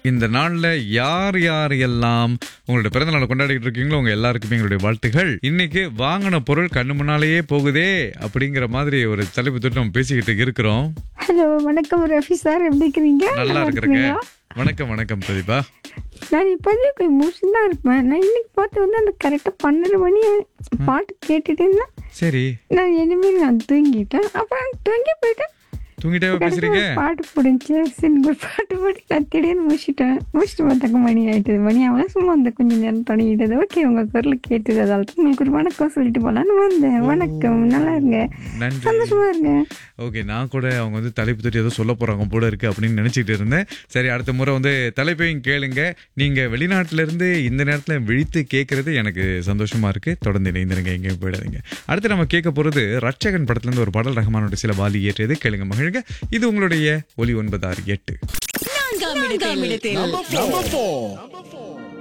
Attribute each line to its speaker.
Speaker 1: இந்த நாள்ல யார் யார் எல்லாம் உங்களுடைய பிறந்த நாளை கொண்டாடிட்டு இருக்கீங்களோ உங்க எல்லாருக்குமே எங்களுடைய வாழ்த்துகள் இன்னைக்கு வாங்கின பொருள் கண்ணு முன்னாலேயே போகுதே அப்படிங்கிற மாதிரி ஒரு தலைப்பு தொட்டு நம்ம பேசிக்கிட்டு இருக்கிறோம்
Speaker 2: ஹலோ வணக்கம் ரஃபி சார் எப்படி இருக்கிறீங்க
Speaker 1: நல்லா இருக்கிறேங்க
Speaker 2: இருக்கிறீங்களா?
Speaker 1: வணக்கம் வணக்கம் பிரதீபா
Speaker 2: நான் இப்போதே போய் முடிச்சுட்டு தான் இருப்பேன் நான் இன்னைக்கு பார்த்து வந்து அந்த கரெக்டாக பன்னெண்டு மணி பாட்டு கேட்டுட்டு இருந்தேன்
Speaker 1: சரி
Speaker 2: நான் இனிமேல் நான் தூங்கிட்டேன் அப்புறம் தூங்கி போயிட்டேன்
Speaker 1: தூங்கிட்டே பேசுறீங்க
Speaker 2: கடைசியில ஒரு பாட்டு போடுச்சு சரி ஒரு பாட்டு போட்டு நான் திடீர்னு முடிச்சிட்டேன் முடிச்சுட்டு பார்த்தாக்க மணி ஆயிட்டது மணி ஆகலாம் சும்மா அந்த கொஞ்ச நேரம் தொடங்கிட்டது ஓகே உங்க குரல் கேட்டது அதால தான் உங்களுக்கு ஒரு வணக்கம் சொல்லிட்டு போலான்னு வந்தேன் வணக்கம் நல்லா இருங்க
Speaker 1: நன்றி
Speaker 2: சந்தோஷமா இருங்க
Speaker 1: ஓகே நான் கூட அவங்க வந்து தலைப்பு தொட்டி ஏதோ சொல்ல போறாங்க போல இருக்கு அப்படின்னு நினைச்சிட்டு இருந்தேன் சரி அடுத்த முறை வந்து தலைப்பையும் கேளுங்க நீங்க வெளிநாட்டுல இருந்து இந்த நேரத்துல விழித்து கேட்கறது எனக்கு சந்தோஷமா இருக்கு தொடர்ந்து இணைந்திருங்க எங்கேயும் போயிடாதீங்க அடுத்து நம்ம கேட்க போறது ரட்சகன் படத்துல இருந்து ஒரு பாடல் ரஹ்மானோட சில வாலி ஏற்றியது கேளுங்க மகிழுங்க இது உங்களுடைய ஒலி ஒன்பது ஆறு எட்டு
Speaker 3: நான்காம் இடத்தில்
Speaker 4: Number four.